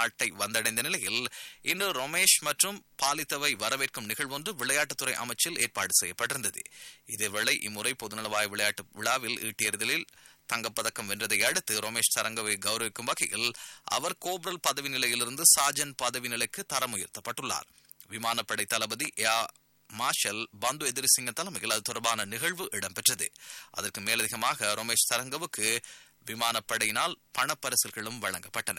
நாட்டை வந்தடைந்த நிலையில் இன்று ரமேஷ் மற்றும் பாலித்தவை வரவேற்கும் நிகழ்வொன்று விளையாட்டுத்துறை அமைச்சில் ஏற்பாடு செய்யப்பட்டிருந்தது இதேவேளை இம்முறை பொதுநலவாய விளையாட்டு விழாவில் ஈட்டியெறிதலில் தங்கப்பதக்கம் வென்றதை அடுத்து ரமேஷ் சரங்கவை கௌரவிக்கும் வகையில் அவர் கோப்ரல் பதவி நிலையிலிருந்து சாஜன் பதவி நிலைக்கு தரம் உயர்த்தப்பட்டுள்ளார் விமானப்படை தளபதி ஏ மார்ஷல் பந்து எதிரிசிங்க தலைமையில் அது தொடர்பான நிகழ்வு இடம்பெற்றது அதற்கு மேலதிகமாக ரமேஷ் சரங்கவுக்கு விமானப்படையினால் பணப்பரிசல்களும் வழங்கப்பட்டன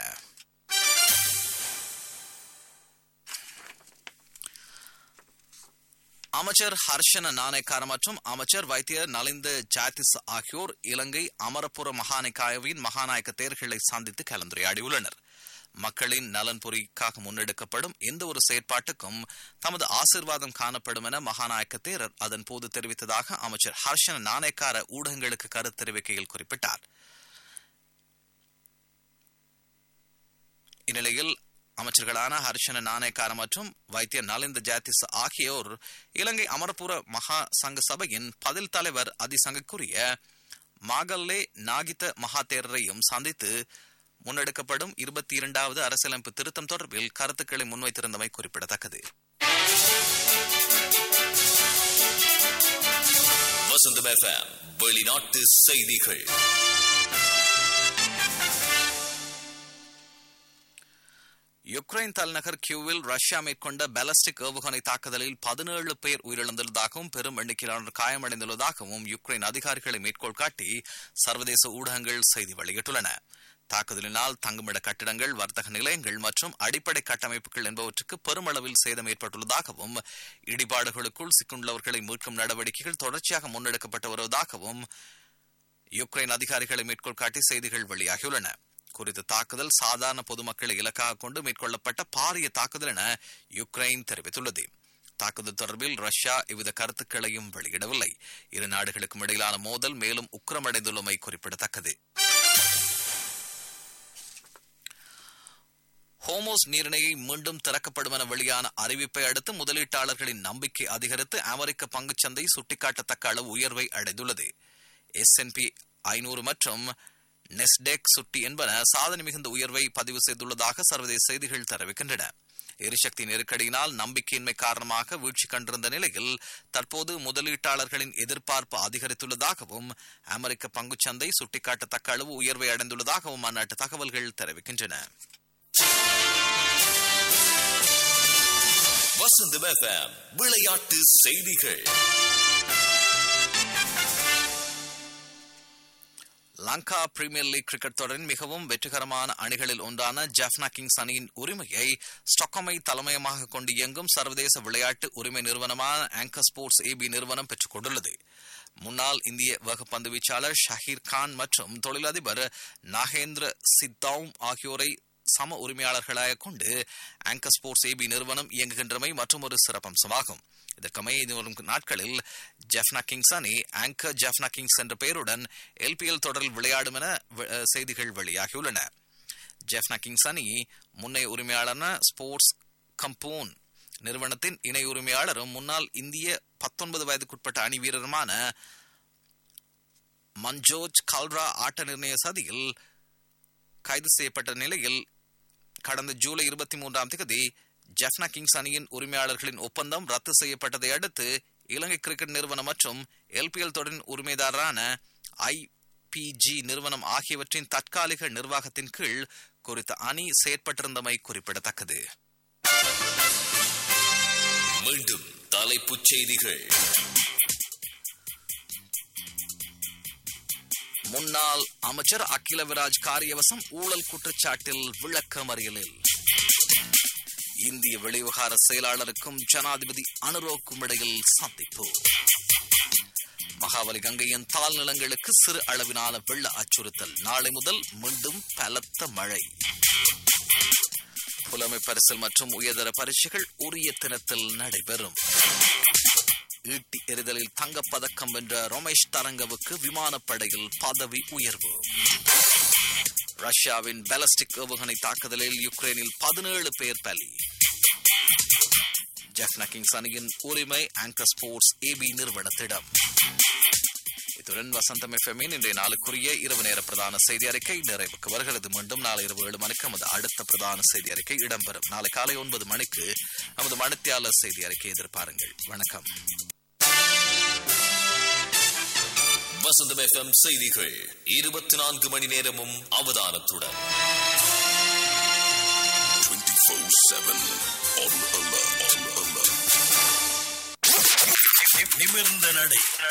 அமைச்சர் ஹர்ஷன நாணயக்கார மற்றும் அமைச்சர் வைத்தியர் நலிந்த ஜாத்திஸ் ஆகியோர் இலங்கை அமரபுர மகாநிகாயவின் மகாநாயக்க தேர்களை சந்தித்து கலந்துரையாடியுள்ளனர் மக்களின் நலன் பொறிக்காக முன்னெடுக்கப்படும் எந்த ஒரு செயற்பாட்டுக்கும் தமது ஆசிர்வாதம் காணப்படும் என மகாநாயக்க தேரர் அதன் போது தெரிவித்ததாக அமைச்சர் ஹர்ஷன நாணயக்கார ஊடகங்களுக்கு கருத்து தெரிவிக்கையில் குறிப்பிட்டார் இந்நிலையில் அமைச்சர்களான ஹர்ஷன நாணயக்கார மற்றும் வைத்திய நலிந்த ஜாத்திஸ் ஆகியோர் இலங்கை அமரபுர மகா சங்க சபையின் பதில் தலைவர் அதிசங்கக்குரிய மாகல்லே நாகித்த மகாதேரரையும் சந்தித்து முன்னெடுக்கப்படும் இருபத்தி இரண்டாவது அரசியலமைப்பு திருத்தம் தொடர்பில் கருத்துக்களை முன்வைத்திருந்தமை குறிப்பிடத்தக்கது வசந்தம் எஃப்எம் வெளிநாட்டு செய்திகள் யுக்ரைன் தலைநகர் கியூவில் ரஷ்யா மேற்கொண்ட பாலஸ்டிக் ஏவுகணை தாக்குதலில் பதினேழு பேர் உயிரிழந்துள்ளதாகவும் பெரும் எண்ணிக்கையிலானோர் காயமடைந்துள்ளதாகவும் யுக்ரைன் அதிகாரிகளை மேற்கோள் காட்டி சர்வதேச ஊடகங்கள் செய்தி வெளியிட்டுள்ளன தாக்குதலினால் தங்குமிட கட்டிடங்கள் வர்த்தக நிலையங்கள் மற்றும் அடிப்படை கட்டமைப்புகள் என்பவற்றுக்கு பெருமளவில் சேதம் ஏற்பட்டுள்ளதாகவும் இடிபாடுகளுக்குள் சிக்குண்டுள்ளவர்களை மீட்கும் நடவடிக்கைகள் தொடர்ச்சியாக முன்னெடுக்கப்பட்டு வருவதாகவும் யுக்ரைன் அதிகாரிகளை மேற்கோள் காட்டி செய்திகள் வெளியாகியுள்ளன குறித்த தாக்குதல் சாதாரண பொதுமக்களை இலக்காக கொண்டு மேற்கொள்ளப்பட்ட பாரிய தாக்குதல் என யுக்ரைன் தெரிவித்துள்ளது தாக்குதல் தொடர்பில் ரஷ்யா எவ்வித கருத்துக்களையும் வெளியிடவில்லை இரு நாடுகளுக்கும் இடையிலான மோதல் மேலும் உக்கிரமடைந்துள்ளமை குறிப்பிடத்தக்கது ஹோமோஸ் நீரிணையை மீண்டும் திறக்கப்படும் என வெளியான அறிவிப்பை அடுத்து முதலீட்டாளர்களின் நம்பிக்கை அதிகரித்து அமெரிக்க பங்குச்சந்தை சுட்டிக்காட்டத்தக்க அளவு உயர்வை அடைந்துள்ளது எஸ்என்பி ஐநூறு மற்றும் நெஸ்டெக் சுட்டி என்பன சாதனை மிகுந்த உயர்வை பதிவு செய்துள்ளதாக சர்வதேச செய்திகள் தெரிவிக்கின்றன எரிசக்தி நெருக்கடியினால் நம்பிக்கையின்மை காரணமாக வீழ்ச்சி கண்டிருந்த நிலையில் தற்போது முதலீட்டாளர்களின் எதிர்பார்ப்பு அதிகரித்துள்ளதாகவும் அமெரிக்க பங்குச்சந்தை சுட்டிக்காட்டத்தக்க அளவு உயர்வை அடைந்துள்ளதாகவும் அந்நாட்டு தகவல்கள் தெரிவிக்கின்றன வசந்தம் எஃப்எம் விளையாட்டு செய்திகள் லங்கா பிரீமியர் லீக் கிரிக்கெட் தொடரின் மிகவும் வெற்றிகரமான அணிகளில் ஒன்றான ஜெஃப்னா கிங்ஸ் அணியின் உரிமையை ஸ்டாக்ஹோமை தலைமையமாக கொண்டு இயங்கும் சர்வதேச விளையாட்டு உரிமை நிறுவனமான ஆங்கர் ஸ்போர்ட்ஸ் ஏபி நிறுவனம் பெற்றுக் கொண்டுள்ளது முன்னாள் இந்திய வகுப்பந்து வீச்சாளர் ஷஹீர் கான் மற்றும் தொழிலதிபர் நாகேந்திர சித்தௌம் ஆகியோரை சம உரிமையாளர்களாக கொண்டு ஆங்கர் ஸ்போர்ட்ஸ் ஏபி நிறுவனம் இயங்குகின்றமை மற்றும் ஒரு சிறப்பம்சமாகும் இதற்கமைய வரும் நாட்களில் ஜெஃப்னா கிங்ஸ் அணி ஆங்கர் ஜெஃப்னா கிங்ஸ் என்ற பெயருடன் எல்பிஎல் தொடரில் விளையாடும் என செய்திகள் வெளியாகியுள்ளன ஜெஃப்னா கிங்ஸ் அணி முன்னைய உரிமையாளரான ஸ்போர்ட்ஸ் கம்போன் நிறுவனத்தின் இணை உரிமையாளரும் முன்னாள் இந்திய பத்தொன்பது வயதுக்குட்பட்ட அணி வீரருமான மஞ்சோஜ் கல்ரா ஆட்ட நிர்ணய சதியில் கைது செய்யப்பட்ட நிலையில் கடந்த ஜூலை இருபத்தி மூன்றாம் தேதி ஜெஃப்னா கிங்ஸ் அணியின் உரிமையாளர்களின் ஒப்பந்தம் ரத்து செய்யப்பட்டதை அடுத்து இலங்கை கிரிக்கெட் நிறுவனம் மற்றும் எல்பிஎல் தொடரின் உரிமைதாரரான ஐபிஜி நிறுவனம் ஆகியவற்றின் தற்காலிக நிர்வாகத்தின் கீழ் குறித்த அணி செயற்பட்டிருந்தமை குறிப்பிடத்தக்கது மீண்டும் தலைப்புச் செய்திகள் முன்னாள் அமைச்சர் அகிலவிராஜ் காரியவசம் ஊழல் குற்றச்சாட்டில் விளக்கமறியலில் இந்திய வெளிவிவகார செயலாளருக்கும் ஜனாதிபதி அனுரோக்கும் இடையில் சந்திப்பு மகாவலி கங்கையின் தாழ் நிலங்களுக்கு சிறு அளவிலான வெள்ள அச்சுறுத்தல் நாளை முதல் மீண்டும் பலத்த மழை புலமை பரிசல் மற்றும் உயர்தர பரீட்சைகள் உரிய தினத்தில் நடைபெறும் ஈட்டி எறிதலில் தங்கப்பதக்கம் வென்ற ரமேஷ் தரங்கவுக்கு விமானப்படையில் பதவி உயர்வு ரஷ்யாவின் பாலஸ்டிக் ஏவுகணை தாக்குதலில் யுக்ரைனில் பதினேழு பேர் பலி ஜெஃப்னா கிங்ஸ் அணியின் உரிமை ஆங்கர் ஸ்போர்ட்ஸ் ஏபி நிறுவனத்திடம் இத்துடன் வசந்தம் எஃப்எம்மின் இன்றைய நாளுக்குரிய இரவு நேர பிரதான செய்தி அறிக்கை நிறைவுக்கு வருகிறது மீண்டும் நாளை இரவு ஏழு மணிக்கு நமது அடுத்த பிரதான செய்தி அறிக்கை இடம்பெறும் நாளை காலை ஒன்பது மணிக்கு நமது மணித்தியாளர் செய்தி அறிக்கை எதிர்பாருங்கள் வணக்கம் வசந்தம் எஃப்எம் செய்திகள் இருபத்தி நான்கு மணி நேரமும் அவதானத்துடன் நிமிர்ந்த நடை